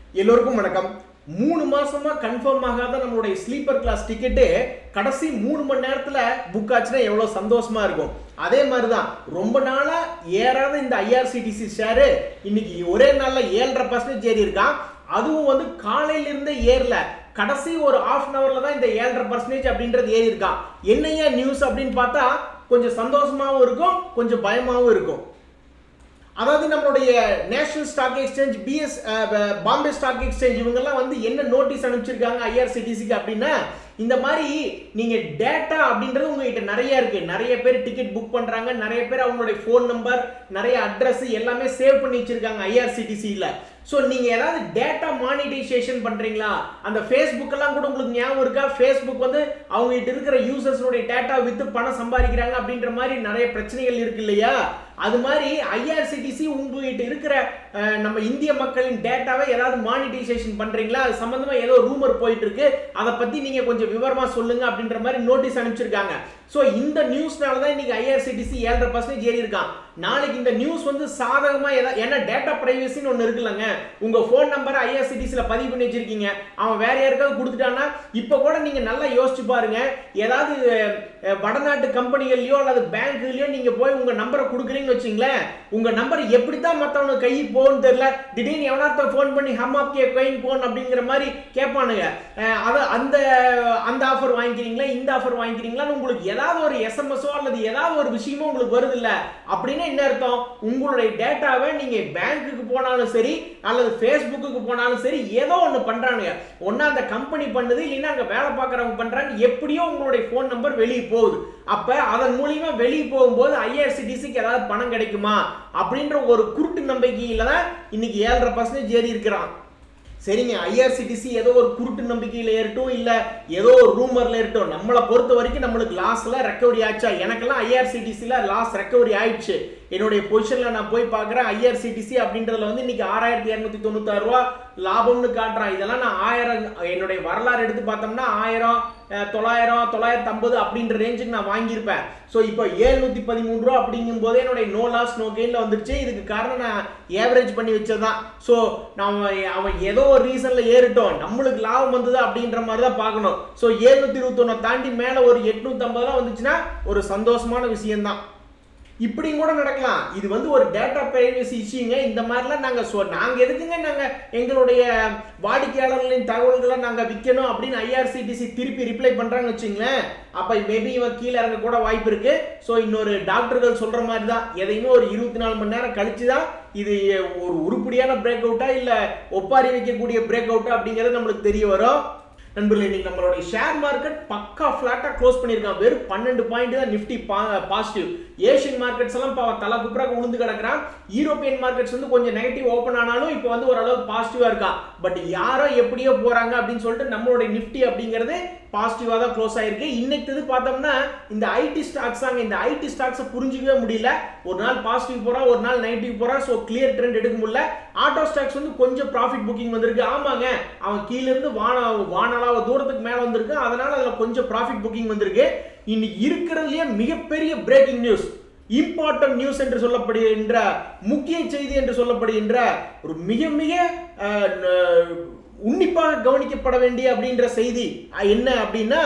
எல்லோருக்கும் வணக்கம் மூணு மாசமா கன்ஃபார்ம் ஆகாத நம்மளுடைய ஸ்லீப்பர் கிளாஸ் டிக்கெட்டு கடைசி மூணு மணி நேரத்துல புக் ஆச்சுன்னா எவ்வளவு சந்தோஷமா இருக்கும் அதே மாதிரிதான் ரொம்ப நாளா ஏறாத இந்த ஐஆர்சிடிசி ஷேரு இன்னைக்கு ஒரே நாள்ல ஏழரை பர்சன்டேஜ் ஏறி இருக்கான் அதுவும் வந்து காலையில இருந்தே ஏறல கடைசி ஒரு ஹாஃப் அன் ஹவர்ல தான் இந்த ஏழரை பர்சன்டேஜ் அப்படின்றது ஏறி இருக்கான் என்னையா நியூஸ் அப்படின்னு பார்த்தா கொஞ்சம் சந்தோஷமாவும் இருக்கும் கொஞ்சம் பயமாவும் இருக்கும் அதாவது நம்மளுடைய national stock exchange BS Bombay stock exchange இவங்கெல்லாம் வந்து என்ன நோட்டீஸ் அனுப்பிச்சிருக்காங்க ஐஆர்சிடிசிக்கு அப்படின்னா இந்த மாதிரி நீங்க டேட்டா அப்படின்றது உங்ககிட்ட நிறைய இருக்கு நிறைய பேர் டிக்கெட் புக் பண்றாங்க நிறைய பேர் அவங்களுடைய ஃபோன் நம்பர் நிறைய அட்ரஸ் எல்லாமே சேவ் பண்ணி வச்சிருக்காங்க ஐஆர்சிடிசியில் ஸோ நீங்க ஏதாவது டேட்டா மானிட்டைசேஷன் பண்றீங்களா அந்த ஃபேஸ்புக் எல்லாம் கூட உங்களுக்கு ஞாபகம் இருக்கா ஃபேஸ்புக் வந்து அவங்க கிட்ட இருக்கிற யூசர்ஸோட டேட்டா வித்து பணம் சம்பாதிக்கிறாங்க அப்படின்ற மாதிரி நிறைய பிரச்சனைகள் இருக்கு இல்லையா அது மாதிரி ஐஆர்சிடிசி உங்ககிட்ட இருக்கிற அஹ், நம்ம இந்திய மக்களின் டேட்டாவை ஏதாவது மானிட்டைசேஷன் பண்றீங்களா அது சம்பந்தமா ஏதோ ரூமர் போயிட்டு இருக்கு அதை பத்தி நீங்க கொஞ்சம் விவரமா சொல்லுங்க அப்படின்ற மாதிரி நோட்டீஸ் அனுப்பிச்சிருக்காங்க ஸோ இந்த நியூஸ்னால தான் இன்னைக்கு ஐஆர்சிடிசி ஏழரை பர்சன்டேஜ் ஏறி இருக்கான் நாளைக்கு இந்த நியூஸ் வந்து சாதகமா ஏதாவது ஏன்னா டேட்டா பிரைவசின்னு ஒன்று இருக்குல்லங்க உங்க ஃபோன் நம்பரை ஐஆர்சிடிசியில் பதிவு பண்ணி வச்சிருக்கீங்க அவன் வேற யாருக்காவது கொடுத்துட்டான்னா இப்போ கூட நீங்க நல்லா யோசிச்சு பாருங்க ஏதாவது அஹ், வடநாட்டு கம்பெனிகள்லயோ அல்லது பேங்க்லயோ நீங்க போய் உங்க நம்பரை கொடுக்குறீங்கன்னு வச்சுங்களேன் உங்க நம்பர் எப்படி தான் மற்றவனுக்கு கை போகணும்னு தெரியல திடீர்னு எவனாத்த ஃபோன் பண்ணி ஹம் ஆப் கே கொயின் போன் அப்படிங்கிற மாதிரி கேட்பானுங்க அஹ், அத அந்த அந்த ஆஃபர் வாங்கிக்கிறீங்களா இந்த ஆஃபர் வாங்கிக்கிறீங்களான்னு உங்களுக்கு ஏதாவது ஒரு எஸ்எம்எஸோ அல்லது ஏதாவது ஒரு விஷயமோ உங்களுக்கு வருது இல்ல அப்படின்னா என்ன அர்த்தம் உங்களுடைய டேட்டாவை நீங்க பேங்க்குக்கு போனாலும் சரி அல்லது ஃபேஸ்புக்கு போனாலும் சரி ஏதோ ஒன்று பண்றானுங்க ஒன்னா அந்த கம்பெனி பண்ணுது இல்லைன்னா அங்க வேலை பார்க்குறவங்க பண்றாங்க எப்படியோ உங்களுடைய ஃபோன் நம்பர் வெளியே போகுது அப்ப அதன் மூலியமா வெளியே போகும்போது ஐஆர்சிடிசிக்கு ஏதாவது பணம் கிடைக்குமா அப்படின்ற ஒரு குருட்டு நம்பிக்கையில தான் இன்னைக்கு ஏழரை பர்சன்டேஜ் ஏறி இருக்கிறான் சரிங்க ஐஆர்சிடிசி ஏதோ ஒரு குருட்டு நம்பிக்கையில் ஏறட்டும் இல்லை ஏதோ ஒரு ரூமரில் ஏறட்டும் நம்மளை பொறுத்த வரைக்கும் நம்மளுக்கு லாஸ்ல ரெக்கவரி ஆச்சா எனக்கெல்லாம் ஐஆர்சிடிசியில் லாஸ் ரெக்கவரி ஆயிடுச்சு என்னுடைய பொசிஷனில் நான் போய் பார்க்குறேன் ஐஆர்சிடிசி அப்படின்றதுல வந்து இன்னைக்கு ஆறாயிரத்தி இரநூத்தி தொண்ணூத்தாறு ரூபா லாபம்னு காட்டுறான் இதெல்லாம் நான் ஆயிரம் என்னுடைய வரலாறு எடுத்து பார்த்தோம்னா ஆயிரம் அஹ், தொள்ளாயிரம் தொள்ளாயிரத்தி ஐம்பது அப்படின்ற ரேஞ்சுக்கு நான் வாங்கியிருப்பேன் ஸோ இப்போ ஏழ்நூத்தி பதிமூணு ரூபா அப்படிங்கும் போதே என்னுடைய நோ லாஸ் நோ கெயினில் வந்துருச்சு இதுக்கு காரணம் நான் ஏவரேஜ் பண்ணி வச்சதுதான் ஸோ நான் அவன் ஏதோ ஒரு ரீசன்ல ஏறிட்டோம் நம்மளுக்கு லாபம் வந்தது அப்படின்ற மாதிரி தான் பார்க்கணும் ஸோ ஏழ்நூத்தி இருபத்தொன்னு தாண்டி மேலே ஒரு எட்நூத்தி ஐம்பதுலாம் வந்துச்சுன்னா ஒரு சந்தோஷமான விஷயம்தான் இப்படியும் கூட நடக்கலாம் இது வந்து ஒரு டேட்டா பிரைவசி இஷ்யூங்க இந்த மாதிரிலாம் நாங்கள் சொ நாங்கள் எதுக்குங்க நாங்கள் எங்களுடைய வாடிக்கையாளர்களின் தகவல்களை நாங்கள் விற்கணும் அப்படின்னு ஐஆர்சிடிசி திருப்பி ரிப்ளை பண்ணுறாங்கன்னு வச்சுங்களேன் அப்போ மேபி இவன் கீழே இறங்க கூட வாய்ப்பு இருக்கு ஸோ இன்னொரு டாக்டர்கள் சொல்கிற மாதிரி தான் எதையுமே ஒரு இருபத்தி நாலு மணி நேரம் கழிச்சு தான் இது ஒரு உருப்படியான பிரேக் அவுட்டா இல்லை ஒப்பாரி வைக்கக்கூடிய பிரேக் அவுட்டா அப்படிங்கிறது நம்மளுக்கு தெரிய வரும் நண்பர்களே இன்னைக்கு நம்மளுடைய ஷேர் மார்க்கெட் பக்கா ஃபிளாட்டா க்ளோஸ் பண்ணியிருக்கான் வெறும் பன்னெண்டு பாயிண்ட் தான் நிஃப்டி பாசிட்டிவ் ஏஷியன் மார்க்கெட்ஸ் எல்லாம் இப்போ தலை குப்புறாக உளுந்து கிடக்குறான் யூரோப்பியன் மார்க்கெட்ஸ் வந்து கொஞ்சம் நெகட்டிவ் ஓப்பன் ஆனாலும் இப்போ வந்து ஓரளவுக்கு பாசிட்டிவா இருக்கான் பட் யாரோ எப்படியோ போறாங்க அப்படின்னு சொல்லிட்டு நம்மளுடைய நிஃப்டி அப்படிங்கிறது பாசிட்டிவா தான் க்ளோஸ் ஆயிருக்கு இன்னைக்கு இது பார்த்தோம்னா இந்த ஐடி ஸ்டாக்ஸ் தாங்க இந்த ஐடி ஸ்டாக்ஸை புரிஞ்சிக்கவே முடியல ஒரு நாள் பாசிட்டிவ் போறா ஒரு நாள் நெகட்டிவ் போறா ஸோ கிளியர் ட்ரெண்ட் எடுக்க முடியல ஆட்டோ ஸ்டாக்ஸ் வந்து கொஞ்சம் ப்ராஃபிட் புக்கிங் வந்திருக்கு ஆமாங்க அவன் கீழ இருந்து வான வானளாவ தூரத்துக்கு மேல வந்திருக்கு அதனால அதுல கொஞ்சம் ப்ராஃபிட் புக்கிங் வந்திருக்கு இன்னைக்கு இருக்கிறதுலயே மிகப்பெரிய பிரேக்கிங் நியூஸ் இம்பார்ட்டன்ட் நியூஸ் என்று சொல்லப்படுகின்ற முக்கிய செய்தி என்று சொல்லப்படுகின்ற ஒரு மிக மிக அஹ், ந- உன்னிப்பாக கவனிக்கப்பட வேண்டிய அப்படின்ற செய்தி அஹ், என்ன அப்படின்னா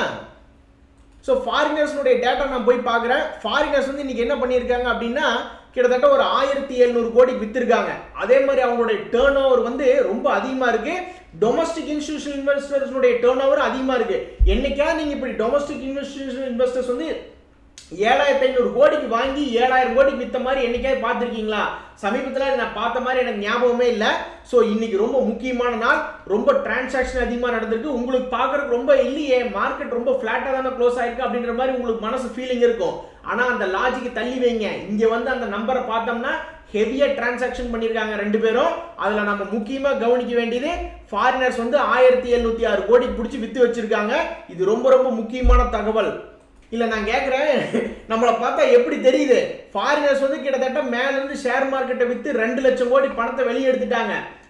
ஸோ ஃபாரினர்ஸ்னுடைய டேட்டா நான் போய் பார்க்குறேன் ஃபாரினர்ஸ் வந்து இன்னைக்கு என்ன பண்ணியிருக்காங்க அப்படின்னா கிட்டத்தட்ட ஒரு ஆயிரத்தி எழுநூறு கோடி வித்திருக்காங்க அதே மாதிரி அவங்களுடைய டேர்ன் ஓவர் வந்து ரொம்ப அதிகமாக இருக்கு டொமஸ்டிக் இன்ஸ்டியூஷன் இன்வெஸ்டர்ஸ்னுடைய டேர்ன் ஓவர் அதிகமாக இருக்கு என்னைக்காவது நீங்கள் இப்படி டொமஸ்டிக் இன்வெஸ்டியூஷன் இன்வெஸ்டர்ஸ் வந்து ஏழாயிரத்தி ஐநூறு கோடிக்கு வாங்கி ஏழாயிரம் கோடிக்கு வித்த மாதிரி என்னைக்காவது பார்த்துருக்கீங்களா சமீபத்தில் நான் பார்த்த மாதிரி எனக்கு ஞாபகமே இல்லை ஸோ இன்னைக்கு ரொம்ப முக்கியமான நாள் ரொம்ப டிரான்சாக்ஷன் அதிகமாக நடந்திருக்கு உங்களுக்கு பார்க்கறதுக்கு ரொம்ப இல்லையே மார்க்கெட் ரொம்ப ஃப்ளாட்டாக தானே க்ளோஸ் ஆயிருக்கு அப்படின்ற மாதிரி உங்களுக்கு மனசு ஃபீலிங் இருக்கும் ஆனால் அந்த லாஜிக்கு தள்ளி வைங்க இங்கே வந்து அந்த நம்பரை பார்த்தோம்னா ஹெவியாக டிரான்சாக்ஷன் பண்ணியிருக்காங்க ரெண்டு பேரும் அதில் நம்ம முக்கியமாக கவனிக்க வேண்டியது ஃபாரினர்ஸ் வந்து ஆயிரத்தி எழுநூத்தி ஆறு கோடிக்கு பிடிச்சி வித்து வச்சிருக்காங்க இது ரொம்ப ரொம்ப முக்கியமான தகவல் இல்ல நான் கேக்குறேன் நம்மளை பார்த்தா எப்படி தெரியுது ஃபாரினர்ஸ் வந்து கிட்டத்தட்ட மேல இருந்து ஷேர் மார்க்கெட்டை வித்து ரெண்டு லட்சம் கோடி பணத்தை வெளியே எடுத்துட்டாங்க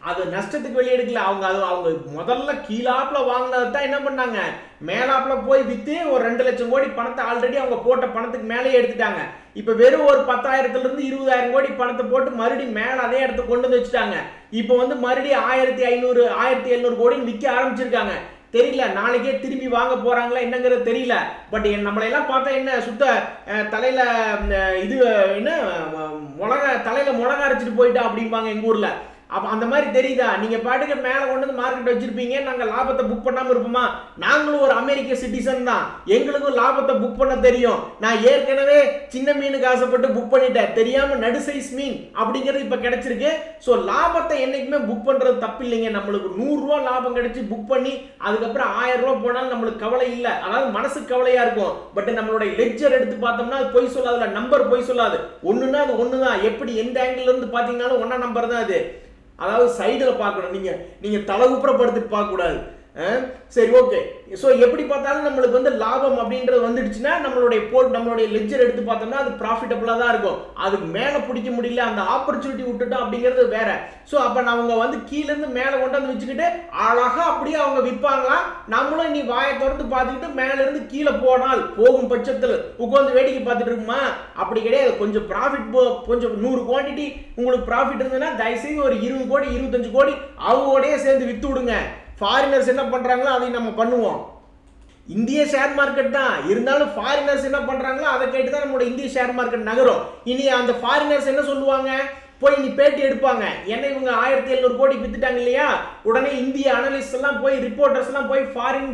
அது நஷ்டத்துக்கு வெளியெடுக்கல அவங்க அது அவங்க முதல்ல கீழாப்புல வாங்கினது தான் என்ன பண்ணாங்க மேலாப்புல போய் வித்து ஒரு ரெண்டு லட்சம் கோடி பணத்தை ஆல்ரெடி அவங்க போட்ட பணத்துக்கு மேலேயே எடுத்துட்டாங்க இப்ப வெறும் ஒரு பத்தாயிரத்துல இருந்து இருபதாயிரம் கோடி பணத்தை போட்டு மறுபடியும் மேல அதே இடத்துக்கு கொண்டு வந்து வச்சுட்டாங்க இப்போ வந்து மறுபடியும் ஆயிரத்தி ஐநூறு ஆயிரத்தி எழுநூறு கோடின்னு விற்க ஆரம்பிச்சிருக்காங்க தெரியல நாளைக்கே திரும்பி வாங்க போறாங்களா என்னங்கிறது தெரியல பட் நம்மளை எல்லாம் பார்த்தா என்ன சுத்த அஹ், தலையில அஹ், இது என்ன அஹ், மிளகா தலையில மிளகா அரைச்சிட்டு போயிட்டா அப்படிம்பாங்க எங்க ஊர்ல அப்ப அந்த மாதிரி தெரியுதா நீங்க பாட்டுக்கு மேல கொண்டு வந்து மார்க்கெட் வச்சிருப்பீங்க நாங்க லாபத்தை புக் பண்ணாம இருப்போமா நாங்களும் ஒரு அமெரிக்க சிட்டிசன் தான் எங்களுக்கும் லாபத்தை புக் பண்ண தெரியும் நான் ஏற்கனவே சின்ன மீனுக்கு ஆசைப்பட்டு புக் பண்ணிட்டேன் தெரியாம நடு சைஸ் மீன் அப்படிங்கிறது இப்ப கிடைச்சிருக்கு ஸோ லாபத்தை என்னைக்குமே புக் பண்றது தப்பு இல்லைங்க நம்மளுக்கு நூறு ரூபா லாபம் கிடைச்சு புக் பண்ணி அதுக்கப்புறம் ஆயிரம் ரூபா போனாலும் நம்மளுக்கு கவலை இல்லை அதாவது மனசுக்கு கவலையா இருக்கும் பட் நம்மளுடைய லெட்ஜர் எடுத்து பார்த்தோம்னா அது பொய் சொல்லாதுல நம்பர் பொய் சொல்லாது ஒண்ணுன்னா அது ஒண்ணுதான் எப்படி எந்த ஆங்கிள் இருந்து பாத்தீங்கன்னாலும் ஒன்னா நம்பர் தான் அது அதாவது சைடில் பார்க்கணும் நீங்க நீங்க தலை உப்புறப்படுத்திட்டு பார்க்க கூடாது அஹ் சரி ஓகே ஸோ எப்படி பார்த்தாலும் நம்மளுக்கு வந்து லாபம் அப்படின்றது வந்துடுச்சுன்னா நம்மளுடைய போர்ட் நம்மளுடைய லெஜர் எடுத்து பார்த்தோம்னா அது ப்ராஃபிட்டபுளாக தான் இருக்கும் அதுக்கு மேலே பிடிக்க முடியல அந்த ஆப்பர்ச்சுனிட்டி விட்டுட்டோம் அப்படிங்கிறது வேற ஸோ அப்போ அவங்க வந்து கீழேருந்து மேலே கொண்டு வந்து வச்சுக்கிட்டு அழகா அப்படியே அவங்க விற்பாங்களாம் நம்மளும் இனி வாயை திறந்து பார்த்துக்கிட்டு மேலேருந்து கீழே போனால் போகும் பட்சத்தில் உட்காந்து வேடிக்கை பார்த்துட்டு இருக்குமா அப்படி கிடையாது கொஞ்சம் ப்ராஃபிட் கொஞ்சம் நூறு குவான்டிட்டி உங்களுக்கு ப்ராஃபிட் இருந்ததுன்னா தயவுசெய்து ஒரு இருபது கோடி இருபத்தஞ்சு கோடி அவங்களோடய சேர்ந்து வித்து விடுங்க ஃபாரினர்ஸ் என்ன பண்றாங்களோ அதை நம்ம பண்ணுவோம் இந்திய ஷேர் மார்க்கெட் தான் இருந்தாலும் ஃபாரினர்ஸ் என்ன பண்றாங்களோ அதை கேட்டு தான் நம்மளோட இந்திய ஷேர் மார்க்கெட் நகரும் இனி அந்த ஃபாரினர்ஸ் என்ன சொல்லுவாங்க போய் நீ பேட்டி எடுப்பாங்க என்ன இவங்க ஆயிரத்தி எழுநூறு கோடி வித்துட்டாங்க இல்லையா உடனே இந்திய அனலிஸ்ட் எல்லாம் போய் ரிப்போர்ட்டர்ஸ் எல்லாம் போய் ஃபாரின்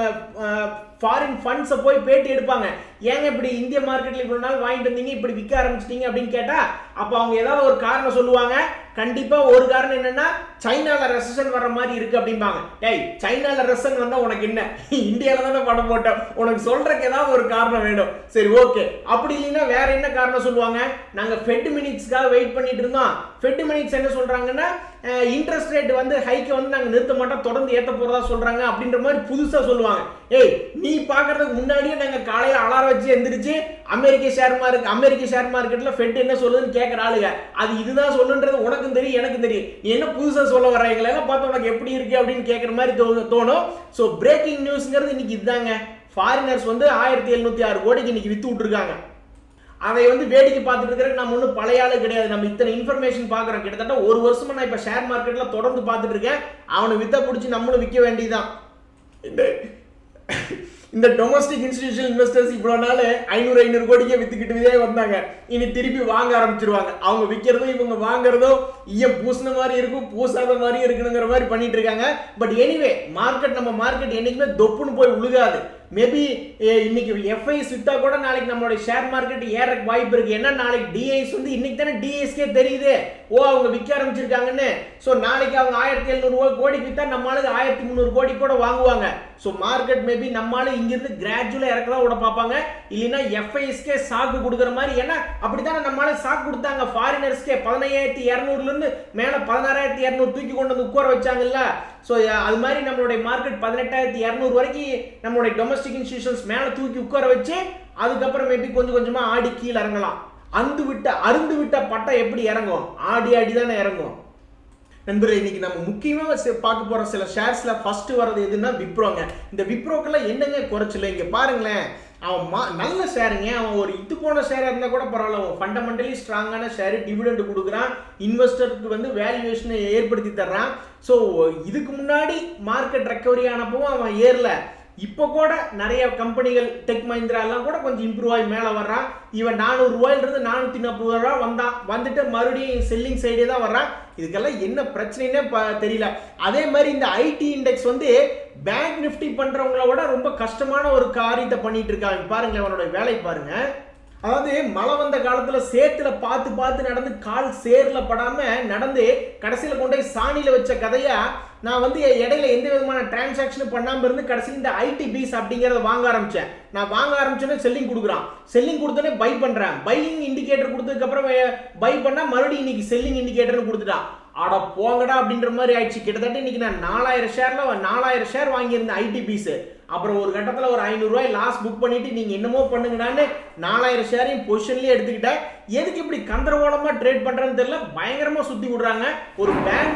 ஃபாரின் ஃபண்ட்ஸை போய் பேட்டி எடுப்பாங்க ஏங்க இப்படி இந்திய மார்க்கெட்ல இவ்வளவு நாள் வாங்கிட்டு வந்தீங்க இப்படி விற்க ஆரம்பிச்சிட்டீங்க அப்படின்னு கேட்டா அப்போ அவங்க ஏதாவது ஒரு காரணம் சொல்லுவாங்க கண்டிப்பா ஒரு காரணம் என்னன்னா சைனால ரெசன் வர்ற மாதிரி இருக்கு அப்படிம்பாங்க டேய் சைனால ரெசன் வந்தா உனக்கு என்ன இந்தியால தானே படம் போட்டோம் உனக்கு சொல்றதுக்கு ஏதாவது ஒரு காரணம் வேணும் சரி ஓகே அப்படி இல்லைன்னா வேற என்ன காரணம் சொல்லுவாங்க நாங்க ஃபெட் மினிட்ஸ்க்காக வெயிட் பண்ணிட்டு இருந்தோம் ஃபெட் மினிட்ஸ் என்ன சொல்றாங்கன்னா இன்ட்ரெஸ்ட் ரேட் வந்து ஹைக்க வந்து நாங்க நிறுத்த மாட்டோம் தொடர்ந்து ஏத்த போறதா சொல்றாங்க அப்படின்ற மாதிரி புதுசா சொல்லுவாங்க ஏய் நீ பாக்குறதுக்கு முன்னாடியே நாங்க காலையில அலாரம் வச்சு எந்திரிச்சு America share market America share மார்க்கெட்ல ஃபெட் என்ன சொல்லுதுன்னு கேட்கற ஆளுங்க அது இதுதான் சொல்லுன்றது உனக்கும் தெரியும் எனக்கும் தெரியும் நீ என்ன புதுசா சொல்ல வர எங்களை எல்லாம் பார்த்தா உனக்கு எப்படி இருக்கு அப்படின்னு கேட்கற மாதிரி தோணும் தோணும் ஸோ பிரேக்கிங் நியூஸ்ங்கிறது இன்னைக்கு இதுதாங்க ஃபாரினர்ஸ் வந்து ஆயிரத்தி எழுநூத்தி ஆறு கோடிக்கு இன்னைக்கு வித்து விட்டுருக்காங்க அதை வந்து வேடிக்கை பார்த்துட்டு இருக்கிறதுக்கு நம்ம ஒன்றும் பழைய ஆளு கிடையாது நம்ம இத்தனை இன்ஃபர்மேஷன் பார்க்குறோம் கிட்டத்தட்ட ஒரு வருஷமா நான் இப்போ ஷேர் மார்க்கெட்ல தொடர்ந்து பார்த்துட்டு இருக்கேன் அவனை வித்த பிடிச்சி நம்மளும் விற்க வேண்டியதுதான் இந்த இந்த டொமஸ்டிக் இன்ஸ்டிடியூஷன் இன்வெஸ்டர்ஸ் இவ்வளோ நாள் ஐநூறு ஐநூறு கோடிக்கே வித்துக்கிட்டுதே வந்தாங்க இனி திருப்பி வாங்க ஆரம்பிச்சிருவாங்க அவங்க விற்கிறதும் இவங்க வாங்குறதும் ஈயம் பூசின மாதிரி இருக்கும் பூசாத மாதிரி இருக்கணுங்கிற மாதிரி பண்ணிட்டு இருக்காங்க பட் எனிவே மார்க்கெட் நம்ம மார்க்கெட் என்னைக்குமே தொப்புன்னு போய் உழுகாது மேபி இன்னைக்கு எஃப்ஐஸ் வித்தா கூட நாளைக்கு நம்மளுடைய ஷேர் மார்க்கெட் ஏறக்கு வாய்ப்பு இருக்கு ஏன்னா நாளைக்கு டிஐஸ் வந்து இன்னைக்கு தானே டிஐஸ்க்கே தெரியுது ஓ அவங்க விற்க ஆரம்பிச்சிருக்காங்கன்னு ஸோ நாளைக்கு அவங்க ஆயிரத்தி எழுநூறுவா கோடிக்கு வித்தா நம்மளுக்கு ஆயிரத்தி முந்நூறு கோடி கூட வாங்குவாங்க ஸோ மார்க்கெட் மேபி நம்மளால இங்கிருந்து கிராஜுவலாக இறக்க தான் விட பார்ப்பாங்க இல்லைன்னா எஃப்ஐஎஸ்கே சாக்கு கொடுக்குற மாதிரி ஏன்னா அப்படித்தானே நம்மளால சாக்கு கொடுத்தாங்க ஃபாரினர்ஸ்க்கே பதினையாயிரத்தி இரநூறுலேருந்து மேலே பதினாறாயிரத்தி இரநூறு தூக்கி கொண்டு வந்து உட்கார வச்சாங்கல்ல ஸோ அது மாதிரி நம்மளுடைய மார்க்கெட் பதினெட்டாயிரத்தி இரநூறு வரைக்கும் நம்மளுடைய டொமஸ்டிக் இன்ஸ்டியூஷன்ஸ் மேலே தூக்கி உட்கார வச்சு அதுக்கப்புறம் மேபி கொஞ்சம் கொஞ்சமாக ஆடி கீழே இறங்கலாம் அந்து விட்ட அருந்து விட்ட பட்டை எப்படி இறங்கும் ஆடி ஆடி தானே இறங்கும் நண்பர்களே இன்னைக்கு நம்ம முக்கியமாக சி- பார்க்க போற சில ஷேர்ஸ்ல ஃபர்ஸ்ட் வர்றது எதுன்னா விப்ரோங்க இந்த விப்ரோக்கெல்லாம் என்னங்க குறைச்சல இங்க பாருங்களேன் அவன் மா நல்ல ஷேருங்க அவன் ஒரு இது போன ஷேராக இருந்தால் கூட பரவாயில்ல அவன் ஃபண்டமெண்டலி ஸ்ட்ராங்கான ஷேரு டிவிடெண்ட் கொடுக்குறான் இன்வெஸ்டருக்கு வந்து வேல்யூவேஷனை ஏற்படுத்தி தர்றான் ஸோ இதுக்கு முன்னாடி மார்க்கெட் ரெக்கவரி ஆனப்பவும் அவன் ஏறல இப்போ கூட நிறைய கம்பெனிகள் டெக் மஹிந்திரா எல்லாம் கூட கொஞ்சம் இம்ப்ரூவ் ஆகி மேலே வர்றான் இவன் நானூறு ரூபாயிலிருந்து நானூற்றி நாற்பது ரூபா வந்தான் வந்துட்டு மறுபடியும் செல்லிங் சைடே தான் வர்றான் இதுக்கெல்லாம் என்ன பிரச்சனைனே ப தெரியல அதே மாதிரி இந்த ஐடி இண்டெக்ஸ் வந்து பேங்க் நிஃப்டி பண்றவங்கள விட ரொம்ப கஷ்டமான ஒரு காரியத்தை பண்ணிட்டு இருக்காங்க பாருங்க அவனோட வேலை பாருங்க அதாவது மழை வந்த காலத்துல சேத்துல பார்த்து பார்த்து நடந்து கால் சேர்ல படாம நடந்து கடைசியில கொண்டு போய் சாணியில வச்ச கதையா நான் வந்து இடையில எந்த விதமான டிரான்சாக்ஷனும் பண்ணாம இருந்து கடைசியில் இந்த ஐடி பீஸ் அப்படிங்கறத வாங்க ஆரம்பிச்சேன் நான் வாங்க ஆரம்பிச்சோன்னே செல்லிங் கொடுக்குறான் செல்லிங் கொடுத்தோன்னே பை பண்றேன் பையிங் இண்டிகேட்டர் கொடுத்ததுக்கு அப்புறம் பை பண்ணா மறுபடியும் இன்னைக்கு செல்லிங் இண்டிகேட்டர்னு கொடுத்துட்டான் அட போங்கடா அப்படின்ற மாதிரி ஆயிடுச்சு கிட்டத்தட்ட இன்னைக்கு நான் நாலாயிரம் ஷேர்ல நாலாயிரம் ஷேர் வாங்கியிருந்தேன் ஐடி பீஸ் அப்புறம் ஒரு கட்டத்துல ஒரு ஐநூறுரூவாய் லாஸ் புக் பண்ணிட்டு நீங்க என்னமோ பண்ணுங்கடான்னு நாலாயிரம் ஷேரையும் பொசிஷன்லயே எடுத்துக்கிட்டேன் எதுக்கு இப்படி கந்தரகோலமா ட்ரேட் பண்றேன்னு தெரியல பயங்கரமா சுத்தி விடுறாங்க ஒரு பேங்க்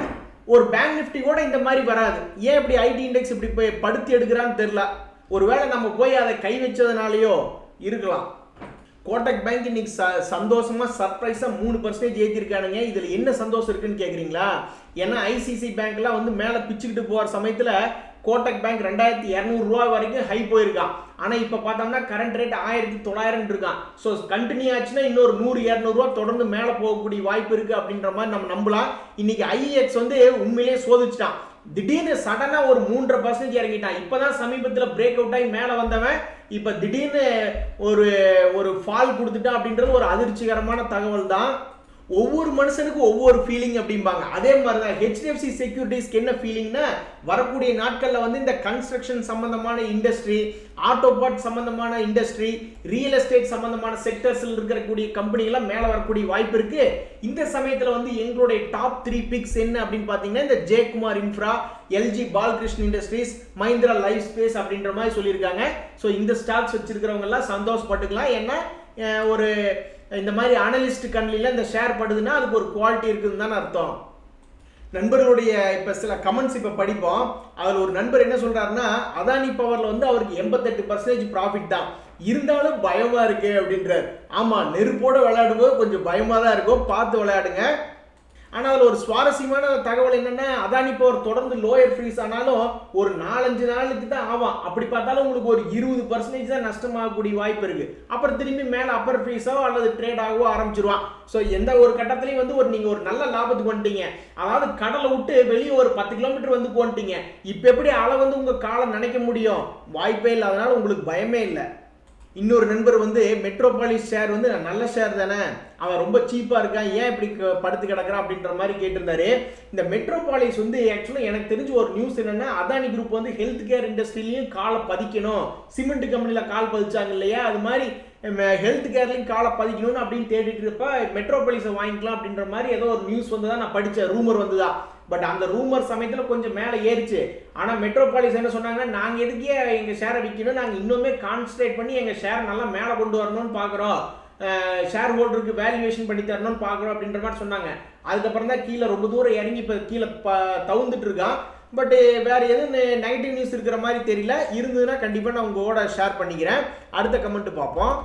ஒரு பேங்க் நிஃப்டி கூட இந்த மாதிரி வராது ஏன் இப்படி ஐடி இண்டெக்ஸ் இப்படி போய் படுத்தி எடுக்கிறான்னு தெரியல ஒருவேளை நம்ம போய் அதை கை வச்சதுனாலயோ இருக்கலாம் கோட்டக் பேங்க் இன்னைக்கு ச சந்தோஷமா சர்ப்ரைஸா மூணு பர்சன்டேஜ் ஏற்றிருக்கானுங்க இதுல என்ன சந்தோஷம் இருக்குன்னு கேக்குறீங்களா ஏன்னா ஐசிசி பேங்க்லாம் வந்து மேல பிச்சுக்கிட்டு போற சமயத்துல கோட்டக் பேங்க் ரெண்டாயிரத்தி இரநூறுவா வரைக்கும் ஹை போயிருக்கான் ஆனா இப்ப பார்த்தோம்னா கரண்ட் ரேட் ஆயிரத்தி தொள்ளாயிரம் இருக்கான் ஸோ கண்டினியூ ஆச்சுன்னா இன்னொரு நூறு இரநூறுவா தொடர்ந்து மேல போகக்கூடிய வாய்ப்பு இருக்கு அப்படின்ற மாதிரி நம்ம நம்பலாம் இன்னைக்கு ஐஎக்ஸ் வந்து உண்மையிலேயே சோதிச்சிட்டான் திடீர்னு சடனா ஒரு மூன்றரை பர்சன்டேஜ் இறங்கிட்டான் இப்பதான் சமீபத்தில் பிரேக் அவுட் ஆகி மேலே வந்தவன் இப்போ திடீர்னு ஒரு ஒரு ஃபால் கொடுத்துட்டான் அப்படின்றது ஒரு அதிர்ச்சிகரமான தகவல் தான் ஒவ்வொரு மனுஷனுக்கும் ஒவ்வொரு ஃபீலிங் அப்படிம்பாங்க அதே மாதிரி தான் ஹெச்டிஎஃப்சி செக்யூரிட்டிஸ்க்கு என்ன ஃபீலிங்னா வரக்கூடிய நாட்களில் வந்து இந்த கன்ஸ்ட்ரக்ஷன் சம்பந்தமான இண்டஸ்ட்ரி ஆட்டோ பார்ட் சம்பந்தமான இண்டஸ்ட்ரி ரியல் எஸ்டேட் சம்பந்தமான செக்டர்ஸில் இருக்கக்கூடிய கம்பெனிகள்லாம் மேலே வரக்கூடிய வாய்ப்பு இருக்கு இந்த சமயத்தில் வந்து எங்களுடைய டாப் த்ரீ பிக்ஸ் என்ன அப்படின்னு பார்த்தீங்கன்னா இந்த Jayakumar infra LG Balakrishnan industries Mahindra life space அப்படின்ற மாதிரி சொல்லியிருக்காங்க ஸோ இந்த ஸ்டாக்ஸ் வச்சிருக்கிறவங்க எல்லாம் சந்தோஷப்பட்டுக்கலாம் ஏன்னா அஹ், ஒரு இந்த மாதிரி அனலிஸ்ட் கண்ணில இந்த ஷேர் படுதுன்னா அதுக்கு ஒரு குவாலிட்டி இருக்குதுன்னு தானே அர்த்தம் நண்பர்களுடைய இப்போ சில கமெண்ட்ஸ் இப்போ படிப்போம் அதில் ஒரு நண்பர் என்ன சொல்றாருன்னா அதானி பவர்ல வந்து அவருக்கு எண்பத்தெட்டு பர்சன்டேஜ் ப்ராஃபிட் தான் இருந்தாலும் பயமா இருக்கு அப்படின்றார் ஆமா நெருப்போட விளையாடும்போது கொஞ்சம் பயமா தான் இருக்கும் பார்த்து விளையாடுங்க ஆனால் அதில் ஒரு சுவாரஸ்யமான தகவல் என்னன்னா அதானி பவர் தொடர்ந்து லோயர் ஃப்ரீஸ் ஆனாலும் ஒரு நாலஞ்சு நாளுக்கு தான் ஆகும் அப்படி பார்த்தாலும் உங்களுக்கு ஒரு இருபது பர்சன்டேஜ் தான் நஷ்டமாகக்கூடிய வாய்ப்பு இருக்கு அப்புறம் திரும்பி மேலே அப்பர் ஃப்ரீஸோ அல்லது ட்ரேட் ஆகவோ ஆரம்பிச்சிருவான் ஸோ எந்த ஒரு கட்டத்துலையும் வந்து ஒரு நீங்கள் ஒரு நல்ல லாபத்துக்கு வந்துட்டீங்க அதாவது கடலை விட்டு வெளியே ஒரு பத்து கிலோமீட்டர் வந்து வந்துட்டீங்க இப்போ எப்படி அலை வந்து உங்கள் காலை நினைக்க முடியும் வாய்ப்பே இல்லை அதனால உங்களுக்கு பயமே இல்லை இன்னொரு நண்பர் வந்து மெட்ரோபாலிஸ் ஷேர் வந்து நல்ல ஷேர் தானே அவன் ரொம்ப சீப்பாக இருக்கான் ஏன் இப்படி க- படுத்து கிடக்குறான் அப்படின்ற மாதிரி கேட்டிருந்தாரு இந்த மெட்ரோபாலிஸ் வந்து ஆக்சுவலாக எனக்கு தெரிஞ்ச ஒரு நியூஸ் என்னன்னா அதானி குரூப் வந்து ஹெல்த் கேர் இண்டஸ்ட்ரியிலையும் காலை பதிக்கணும் சிமெண்ட் கம்பெனியில் கால் பதிச்சாங்க இல்லையா அது மாதிரி ஹெல்த் கேர்லையும் காலை பதிக்கணும்னு அப்படின்னு தேடிட்டு இருப்ப மெட்ரோபாலிஸை வாங்கிக்கலாம் அப்படின்ற மாதிரி ஏதோ ஒரு நியூஸ் வந்து தான் நான் படித்தேன் ரூமர் வந்துதா பட் அந்த ரூமர் சமயத்தில் கொஞ்சம் மேலே ஏறிச்சு ஆனால் மெட்ரோபாலிஸ் என்ன சொன்னாங்கன்னா நாங்கள் எதுக்கே எங்கள் ஷேரை விற்கணும் நாங்கள் இன்னுமே கான்சன்ட்ரேட் பண்ணி எங்கள் ஷேர் நல்லா மேலே கொண்டு வரணும்னு பார்க்குறோம் ஷேர் ஹோல்டருக்கு வேல்யூவேஷன் பண்ணி தரணும்னு பார்க்குறோம் அப்படின்ற மாதிரி சொன்னாங்க அதுக்கப்புறம் தான் கீழே ரொம்ப தூரம் இறங்கி இப்போ கீழே ப தவுந்துட்டு இருக்கான் பட் வேற எதுவும் நெகட்டிவ் நியூஸ் இருக்கிற மாதிரி தெரியல இருந்ததுன்னா கண்டிப்பாக நான் உங்களோட ஷேர் பண்ணிக்கிறேன் அடுத்த கமெண்ட் பார்ப்போம்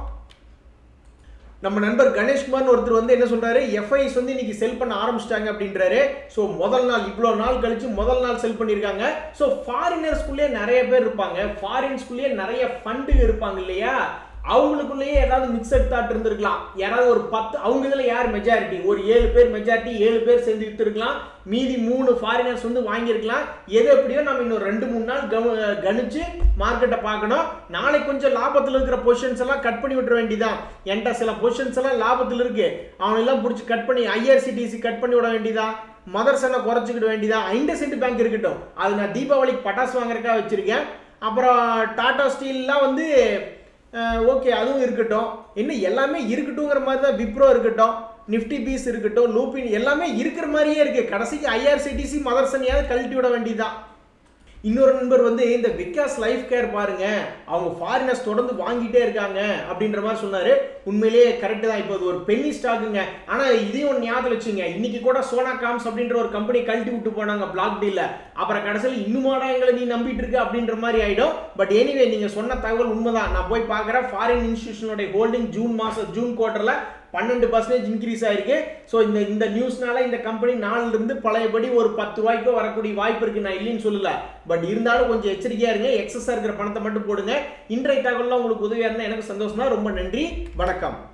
நம்ம நண்பர் கணேஷ்குமார்னு ஒருத்தர் வந்து என்ன சொல்றாரு எஃப்ஐஸ் வந்து இன்னைக்கு செல் பண்ண ஆரம்பிச்சிட்டாங்க அப்படின்றாரு ஸோ முதல் நாள் இவ்வளோ நாள் கழிச்சு முதல் நாள் செல் பண்ணியிருக்காங்க ஸோ ஃபாரினர்ஸ்குள்ளேயே நிறைய பேர் இருப்பாங்க ஃபாரின்ஸ்குள்ளேயே நிறைய ஃபண்டு இருப்பாங்க இல்லையா அவங்களுக்குள்ளேயே ஏதாவது மிக்சட் தாட் இருந்திருக்கலாம் யாராவது ஒரு பத்து அவங்க இதில் யார் மெஜாரிட்டி ஒரு ஏழு பேர் மெஜாரிட்டி ஏழு பேர் சேர்ந்து வித்துருக்கலாம் மீதி மூணு ஃபாரினர்ஸ் வந்து வாங்கியிருக்கலாம் எது எப்படியோ நம்ம இன்னும் ரெண்டு மூணு நாள் கவ- கணிச்சு மார்க்கெட்டை பார்க்கணும் நாளைக்கு கொஞ்சம் லாபத்தில் இருக்கிற பொசிஷன்ஸ் எல்லாம் கட் பண்ணி விட்டுற வேண்டியதான் என்கிட்ட சில பொசிஷன்ஸ் எல்லாம் லாபத்தில் இருக்கு அவனெல்லாம் பிடிச்சி கட் பண்ணி ஐஆர்சிடிசி கட் பண்ணி விட வேண்டியதான் மதர்சனை குறைச்சிக்கிட வேண்டியதான் ஐண்டசென்ட் பேங்க் இருக்கட்டும் அது நான் தீபாவளிக்கு பட்டாசு வாங்குறதுக்காக வச்சிருக்கேன் அப்புறம் டாடா ஸ்டீல்லாம் வந்து ஓகே அதுவும் இருக்கட்டும் இன்னும் எல்லாமே இருக்கட்டுங்கிற மாதிரி தான் விப்ரோ இருக்கட்டும் நிஃப்டி பீஸ் இருக்கட்டும் லூபின் எல்லாமே இருக்கிற மாதிரியே இருக்கு கடைசிக்கு ஐஆர்சிடிசி மதர்சனையாவது கழட்டி விட வேண்டியதுதான் இன்னொரு நண்பர் வந்து இந்த விகாஸ் லைஃப் கேர் பாருங்க அவங்க ஃபாரினர்ஸ் தொடர்ந்து வாங்கிட்டே இருக்காங்க அப்படின்ற மாதிரி சொன்னாரு உண்மையிலேயே கரெக்ட் தான் இப்போ அது ஒரு பென்னி ஸ்டாக்குங்க ஆனா இதையும் ஒன்று ஞாபகம் வச்சுங்க இன்னைக்கு கூட சோனா காம்ஸ் அப்படின்ற ஒரு கம்பெனி கழட்டி விட்டு போனாங்க பிளாக் டீல அப்புறம் கடைசியில் இன்னுமாடா எங்களை நீ நம்பிட்டு இருக்க அப்படின்ற மாதிரி ஆயிடும் பட் எனிவே நீங்க சொன்ன தகவல் உண்மைதான் நான் போய் பார்க்குறேன் ஃபாரின் இன்ஸ்டியூஷனோட ஹோல்டிங் ஜூன் மாசம் ஜூன் குவார்ட்டர்ல பன்னெண்டு பர்சன்டேஜ் இன்க்ரீஸ் ஆயிருக்கு ஸோ இந்த இந்த நியூஸ்னால இந்த கம்பெனி நாலுல இருந்து பழையபடி ஒரு பத்து ரூபாய்க்கோ வரக்கூடிய வாய்ப்பு இருக்கு நான் இல்லைன்னு சொல்லல பட் இருந்தாலும் கொஞ்சம் எச்சரிக்கையா இருங்க எக்ஸஸா இருக்கிற பணத்தை மட்டும் போடுங்க இன்றைய தகவல்லாம் உங்களுக்கு உதவியா இருந்தால் எனக்கு சந்தோஷம் தான் ரொம்ப நன்றி வணக்கம்